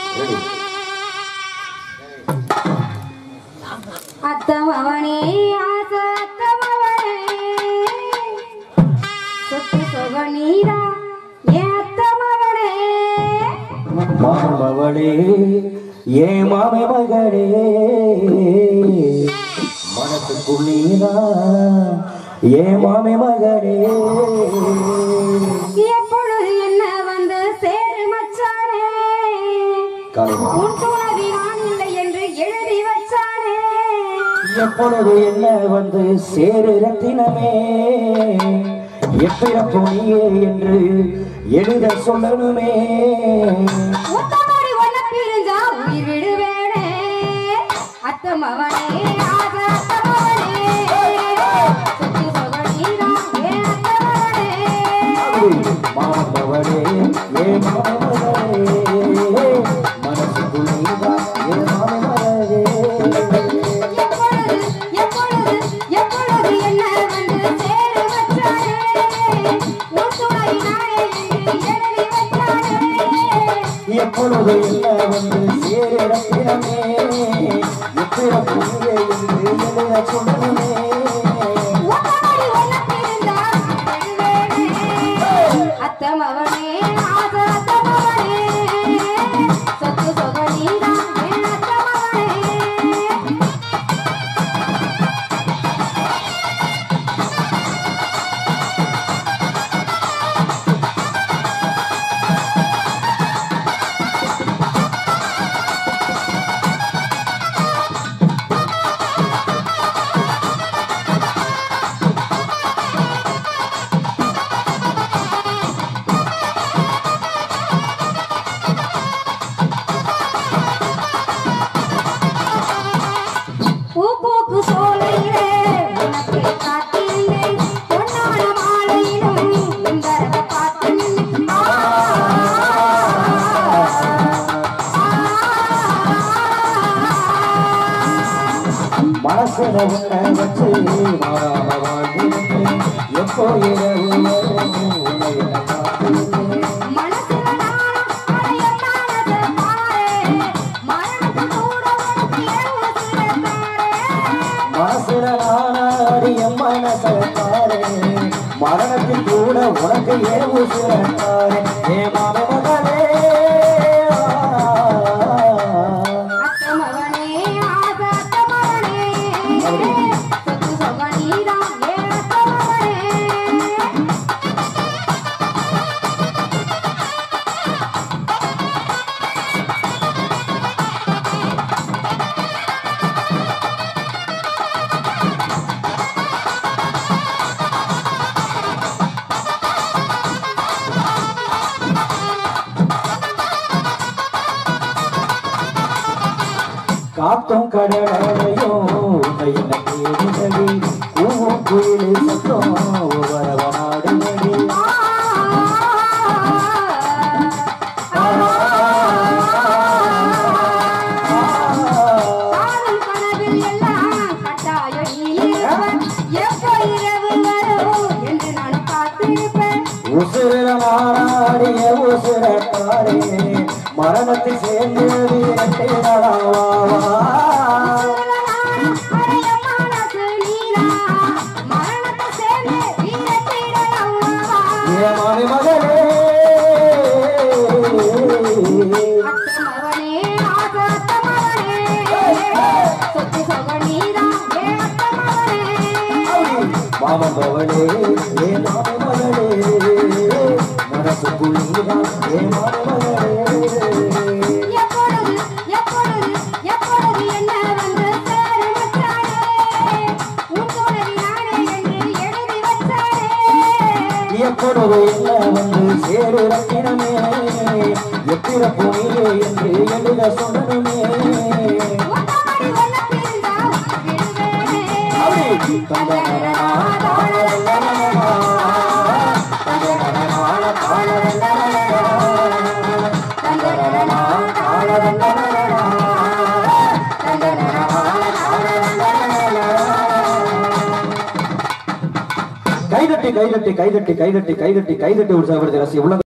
Ready அத்தமவனே ஆசை அத்தமவனே சொத்து சொக நீரா என் அத்தமவனே மாமவளே ஏ மாமே மகளே மனசுக்குள்ளீரா ஏ மாமே மகளே எப்பொழுது என்ன வந்து சேரு மச்சானே காலையில் உன் துணவி நான் இல்லை என்று எழுதி வச்சானே எப்பொழுது என்ன வந்து சேரு ரத்தினமே எப்பிறப்பு நீயே என்று எழுத சொல்லணுமே முத்தமடி ஒன்ன பிரிஞ்சா உயிர் விடுவேனே அத்தமவனே ஆசை அத்தமவனே சொத்து சொக நீரா என் அத்தமவனே மாமவளே ஏ மாமவளே மனசுக்குள்ளீரா ஏ மாமவளே எப்பொழுது எப்பொழுது எப்பொழுது என்ன வந்து சேரு வச்சானே உன் துணை நானே என்று எழுதி வச்சானே எப்பொழுது என்ன வந்து சேரத்தினமே எப்பிறப்பு நீயே என்று எழுத சொல்லணுமே உத்தமடி ஒன்ன பிரிந்தா விடுவேனே அத்தமவனே ஆசை அத்தமவனே சொத்து சொக நீரா என் அத்தமவனே பூ பூக்கு சோலையிலே உனக்கு காத்திருந்தேன் பொன்னான மாலையிலும் உந்தரவை பார்த்து நின்னேன். ஆ, மனசுல உன்னை வச்சு மாறாம வாழ்ந்திருந்தேன் எப்போ இரவு வரும் உன்னை நான் காத்திருந்தேன். மனசுல நானும் அடைய மனசை பாரே. மரணத்துக்கு கூட உனக்கு இரவு சிறந்தாரே. மனசுல நானாடிய மனசை பாரு மரணத்தில் கூட உனக்கு ஏவு சிறந்தாரு ஏ மாமே மகளே அத்தமவனே ஆசை அத்தமவனே சொத்து சொக நீதான் ஏன் அத்தமவனே காத்தும் கடலையும் உன்னை என்ன தேடுதடி பூவும் குயிலு சத்தம் வரவனாடுதடி காணும் கனவில் எல்லாம் கட்டாயம் நீ இருப்ப. எப்போ இரவு வரும் என்று நான் காத்திருப்பேன். உசுர நாடாடிய உசுரத்தாரே மரணத்தில் சேர்ந்து இரட்டை நடாவா சில நாளும் அடைய மனசு நீரா. மரணத்தை சேர்ந்து வீரத்திடலாம் வா. ஏமாமி மகளே அத்தமவனே, ஆசை அத்தமவனே. சொத்து சொக நீரா, ஏன் அத்தமவனே? மாமன் பவளே ஏ மாமி மகளே மனசுக்குள்ளா ஏ மாமி மகளே எப்பொழுது எப்பொழுது எப்பொழுது என்ன வந்து சேரு வச்சானே உன் துணவி நானே என்று எழுதி வச்சானே எப்பொழுது என்ன வந்து சேரு ரத்தினமே எப்பிறப்பு நீயே என்று எழுத சொல்லணுமே உத்தமடி ஒன்ன பிரிந்தா விடுவேனே அப்படி தந்தனனா, தாளதந்தனனா, தந்தனனா, தாளதந்தனனா, தந்தனனா, தாளதந்தனனா, தந்தனனா, தாளதந்தனனா. கைதட்டி கைதட்டி கைதட்டி கைதட்டி கைதட்டி கைதட்டி உற்சாகப்படுத்தி ரசி உள்ள